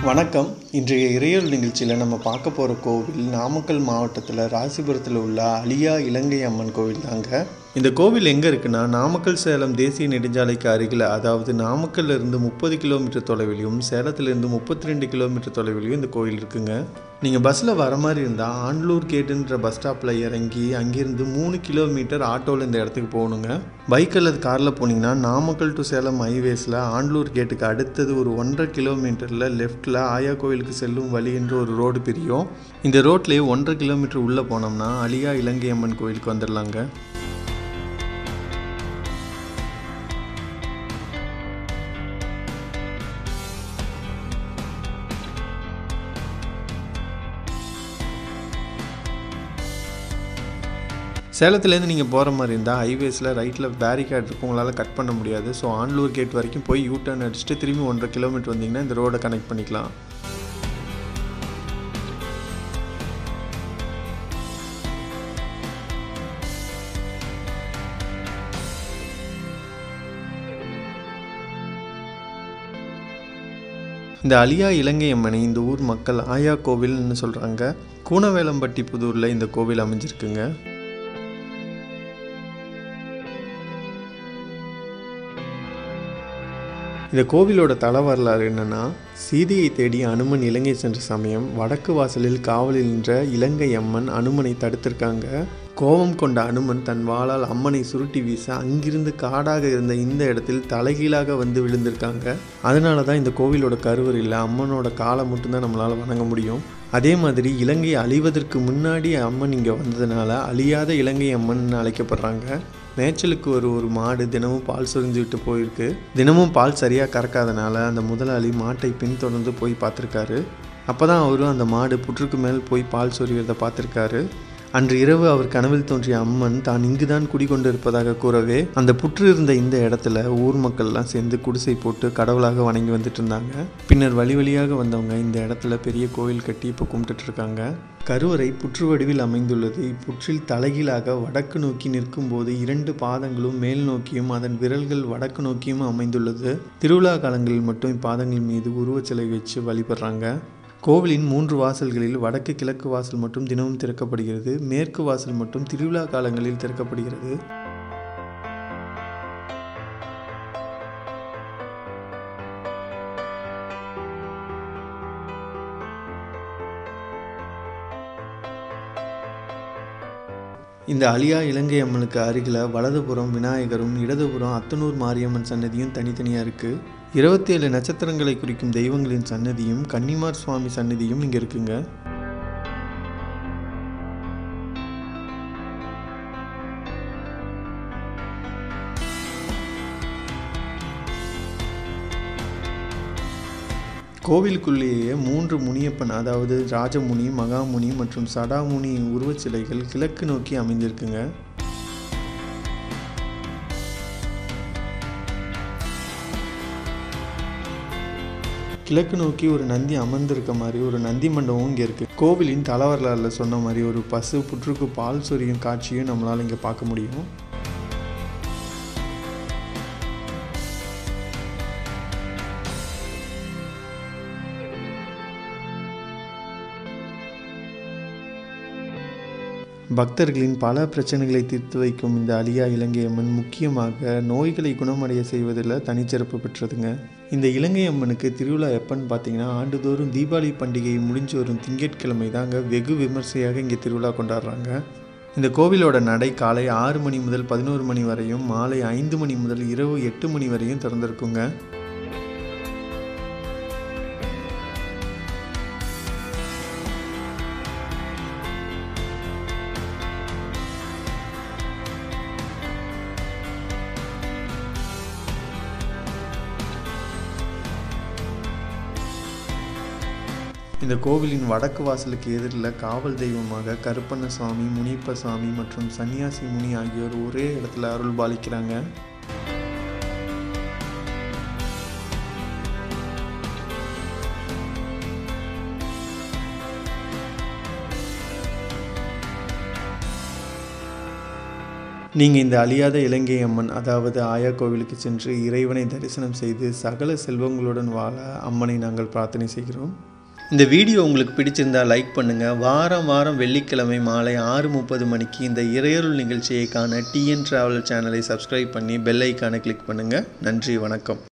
வணக்கம் இன்றைய இறையல் நிகழ்ச்சியில் நம்ம பார்க்க போகிற கோவில் நாமக்கல் மாவட்டத்தில் ராசிபுரத்தில் உள்ள அலியா இலங்கை அம்மன் கோவில் தாங்க இந்த கோவில் எங்கே இருக்குன்னா நாமக்கல் சேலம் தேசிய நெடுஞ்சாலைக்கு அருகில் அதாவது நாமக்கல்ல இருந்து முப்பது கிலோமீட்டர் தொலைவிலையும் சேலத்திலிருந்து முப்பத்தி ரெண்டு கிலோமீட்டர் தொலைவிலையும் இந்த கோவில் இருக்குங்க நீங்கள் பஸ்ஸில் வர மாதிரி இருந்தால் ஆண்டலூர் கேட்டுன்ற பஸ் ஸ்டாப்பில் இறங்கி அங்கேருந்து மூணு கிலோமீட்டர் ஆட்டோவில் இந்த இடத்துக்கு போகணுங்க பைக் அல்லது காரில் போனீங்கன்னா நாமக்கல் டு சேலம் ஹைவேஸில் ஆண்டலூர் கேட்டுக்கு அடுத்தது ஒரு ஒன்றரை கிலோமீட்டரில் லெஃப்ட்டில் ஆயா கோவிலுக்கு செல்லும் வழி என்று ஒரு ரோடு பிரியும் இந்த ரோட்லேயே ஒன்றரை கிலோமீட்டர் உள்ளே போனோம்னா அலியா இலங்கை அம்மன் கோவிலுக்கு வந்துடலாங்க சேலத்துலேருந்து நீங்கள் போகிற மாதிரி இருந்தால் ஹைவேஸில் ரைட்டில் பேரிகேட் இருக்கும் உங்களால் கட் பண்ண முடியாது ஸோ ஆன்லூர் கேட் வரைக்கும் போய் யூ டர்ன் அடிச்சுட்டு திரும்பி ஒன்றரை கிலோமீட்டர் வந்தீங்கன்னா இந்த ரோடை கனெக்ட் பண்ணிக்கலாம் இந்த அலியா இலங்கை அம்மனை இந்த ஊர் மக்கள் ஆயா கோவில்னு சொல்கிறாங்க கூனவேலம்பட்டி புதூரில் இந்த கோவில் அமைஞ்சிருக்குங்க இந்த கோவிலோட தல வரலாறு என்னன்னா சீதையை தேடி அனுமன் இலங்கை சென்ற சமயம் வடக்கு வாசலில் காவலில் நின்ற இலங்கை அம்மன் அனுமனை தடுத்திருக்காங்க கோபம் கொண்ட அனுமன் தன் வாளால் அம்மனை சுருட்டி வீச அங்கிருந்து காடாக இருந்த இந்த இடத்தில் தலைகீழாக வந்து விழுந்திருக்காங்க அதனால தான் இந்த கோவிலோட கருவறையில் அம்மனோட காலை மட்டும்தான் நம்மளால் வணங்க முடியும் அதே மாதிரி இலங்கை அழிவதற்கு முன்னாடி அம்மன் இங்கே வந்ததுனால அழியாத இலங்கை அம்மன் அழைக்கப்படுறாங்க மேய்ச்சலுக்கு ஒரு ஒரு மாடு தினமும் பால் சொரிஞ்சு விட்டு போயிருக்கு தினமும் பால் சரியாக கறக்காதனால அந்த முதலாளி மாட்டை பின்தொடர்ந்து போய் பார்த்துருக்காரு அப்போ தான் அவரும் அந்த மாடு புற்றுக்கு மேல் போய் பால் சொரிவதை பார்த்துருக்காரு அன்று இரவு அவர் கனவில் தோன்றிய அம்மன் தான் இங்குதான் குடிகொண்டு இருப்பதாக கூறவே அந்த புற்று இருந்த இந்த இடத்துல ஊர் மக்கள்லாம் சேர்ந்து குடிசை போட்டு கடவுளாக வணங்கி வந்துட்டு இருந்தாங்க பின்னர் வழி வழியாக வந்தவங்க இந்த இடத்துல பெரிய கோயில் கட்டி இப்போ கும்பிட்டுட்டு இருக்காங்க கருவறை புற்று வடிவில் அமைந்துள்ளது இப்புற்றில் தலைகீழாக வடக்கு நோக்கி நிற்கும்போது இரண்டு பாதங்களும் மேல் நோக்கியும் அதன் விரல்கள் வடக்கு நோக்கியும் அமைந்துள்ளது திருவிழா காலங்களில் மட்டும் இப்பாதங்கள் மீது உருவச்சிலை வச்சு வழிபடுறாங்க கோவிலின் மூன்று வாசல்களில் வடக்கு கிழக்கு வாசல் மட்டும் தினமும் திறக்கப்படுகிறது மேற்கு வாசல் மட்டும் திருவிழா காலங்களில் திறக்கப்படுகிறது இந்த அலியா இலங்கை அம்மனுக்கு அருகில் வலதுபுறம் விநாயகரும் இடதுபுறம் அத்தனூர் மாரியம்மன் சன்னதியும் தனித்தனியாக இருக்குது இருபத்தி ஏழு நட்சத்திரங்களை குறிக்கும் தெய்வங்களின் சன்னதியும் கன்னிமார் சுவாமி சன்னதியும் இங்கே இருக்குங்க கோவிலுக்குள்ளேயே மூன்று முனியப்பன் அதாவது ராஜமுனி மகாமுனி மற்றும் சடாமுனி உருவச்சிலைகள் கிழக்கு நோக்கி அமைந்திருக்குங்க கிழக்கு நோக்கி ஒரு நந்தி அமர்ந்திருக்க மாதிரி ஒரு நந்தி மண்டபமும் இங்கே இருக்குது கோவிலின் தலவரலாறில் சொன்ன மாதிரி ஒரு பசு புற்றுக்கு பால் சொரியும் காட்சியும் நம்மளால் இங்கே பார்க்க முடியும் பக்தர்களின் பல பிரச்சனைகளை தீர்த்து வைக்கும் இந்த அலியா இலங்கை அம்மன் முக்கியமாக நோய்களை குணமடைய செய்வதில் தனிச்சிறப்பு பெற்றதுங்க இந்த இலங்கை அம்மனுக்கு திருவிழா எப்பன்னு பார்த்தீங்கன்னா ஆண்டுதோறும் தீபாவளி பண்டிகை முடிஞ்சு வரும் திங்கட்கிழமை தாங்க வெகு விமர்சையாக இங்கே திருவிழா கொண்டாடுறாங்க இந்த கோவிலோட நடை காலை ஆறு மணி முதல் பதினோரு மணி வரையும் மாலை ஐந்து மணி முதல் இரவு எட்டு மணி வரையும் திறந்திருக்குங்க இந்த கோவிலின் வடக்கு வாசலுக்கு எதிரில் காவல் தெய்வமாக கருப்பண்ணசாமி முனிப்பசாமி மற்றும் சன்னியாசி முனி ஆகியோர் ஒரே இடத்துல அருள் பாலிக்கிறாங்க நீங்கள் இந்த அழியாத இலங்கை அம்மன் அதாவது ஆயா கோவிலுக்கு சென்று இறைவனை தரிசனம் செய்து சகல செல்வங்களுடன் வாழ அம்மனை நாங்கள் பிரார்த்தனை செய்கிறோம் இந்த வீடியோ உங்களுக்கு பிடிச்சிருந்தா லைக் பண்ணுங்கள் வாரம் வாரம் வெள்ளிக்கிழமை மாலை ஆறு முப்பது மணிக்கு இந்த இறையருள் நிகழ்ச்சியை காண டிஎன் ட்ராவல் சேனலை சப்ஸ்கிரைப் பண்ணி பெல் ஐக்கானை கிளிக் பண்ணுங்கள் நன்றி வணக்கம்